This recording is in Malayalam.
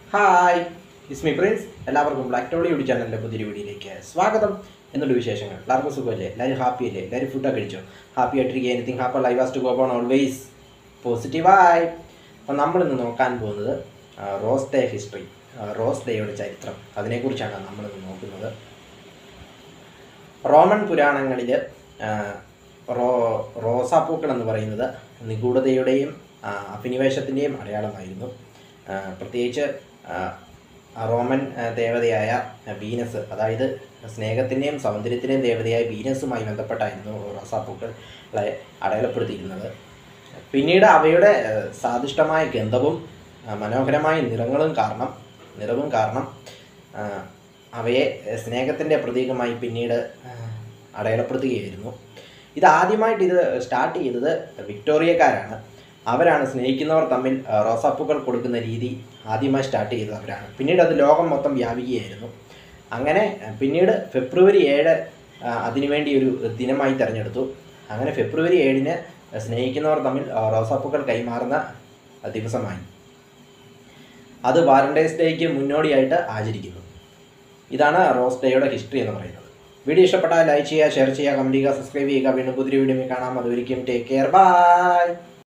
ഹായ് ഇസ്മി പ്രിൻസ് എല്ലാവർക്കും ബ്ലാക്ക് ടോളി യൂട്യൂബ് ചാനലിൻ്റെ പുതിയ വീഡിയോയിലേക്ക് സ്വാഗതം എന്നുള്ള വിശേഷങ്ങൾ എല്ലാവർക്കും സുഖമല്ലേ എല്ലാവരും ഹാപ്പി അല്ലേ എല്ലാവരും ഫുഡൊക്കെ കഴിച്ചോ ഹാപ്പി ആയിട്ടിരിക്കുക anything happy live as to go on always പോസിറ്റീവായി അപ്പം നമ്മളിന്ന് നോക്കാൻ പോകുന്നത് റോസ് ഡേ ഹിസ്റ്ററി റോസ് ഡേയുടെ ചരിത്രം അതിനെക്കുറിച്ചാണ് നമ്മളിന്ന് നോക്കുന്നത് റോമൻ പുരാണങ്ങളിൽ റോ റോസാപ്പൂക്കൾ എന്ന് പറയുന്നത് നിഗൂഢതയുടെയും ആ, അഭിനിവേശത്തിൻ്റെയും അടയാളമായിരുന്നു ആ, പ്രത്യേകിച്ച് ആ, റോമൻ ആ, ദേവതയായ വീനസ് അതായത് സ്നേഹത്തിൻ്റെയും സൗന്ദര്യത്തിൻ്റെയും ദേവതയായ വീനസുമായി ബന്ധപ്പെട്ടായിരുന്നു റോസാപ്പൂക്കളെ അടയാളപ്പെടുത്തിയിരുന്നത് പിന്നീട് അവയുടെ ആ, സ്വാദിഷ്ടമായ ഗന്ധവും ആ, മനോഹരമായ നിറങ്ങളും കാരണം നിറവും കാരണം ആ, അവയെ സ്നേഹത്തിൻ്റെ പ്രതീകമായി പിന്നീട് ആ, അടയാളപ്പെടുത്തുകയായിരുന്നു ഇത് ആദ്യമായിട്ട് ഇത് സ്റ്റാർട്ട് ചെയ്തത് വിക്ടോറിയക്കാരാണ് അവരാണ് സ്നേഹിക്കുന്നവർ തമ്മിൽ ആ, റോസാപ്പൂക്കൾ കൊടുക്കുന്ന രീതി ആദ്യമായി സ്റ്റാർട്ട് ചെയ്തത് അവരാണ് പിന്നീട് അത് ലോകം മൊത്തം വ്യാപിക്കുകയായിരുന്നു അങ്ങനെ ആ, പിന്നീട് ഫെബ്രുവരി ഏഴ് ആ, അതിനുവേണ്ടി ഒരു ദിനമായി തിരഞ്ഞെടുത്തു അങ്ങനെ ഫെബ്രുവരി ഏഴിന് സ്നേഹിക്കുന്നവർ തമ്മിൽ ആ, റോസാപ്പൂക്കൾ കൈമാറുന്ന ദിവസമായി അത് വാലന്റൈൻസ് ഡേക്ക് മുന്നോടിയായിട്ട് ആചരിക്കുന്നു ഇതാണ് റോസ് ഡേയുടെ ഹിസ്റ്ററി എന്ന് പറയുന്നത് വീഡിയോ ഇഷ്ടപ്പെട്ടാൽ ലൈക്ക് ചെയ്യുക ഷെയർ ചെയ്യുക കമൻറ്റ് ചെയ്യുക സബ്സ്ക്രൈബ് ചെയ്യുക വീണ്ടും പുതിയ വീഡിയോ കാണാം അതുവരിക്കും ടേക്ക് കെയർ ബൈ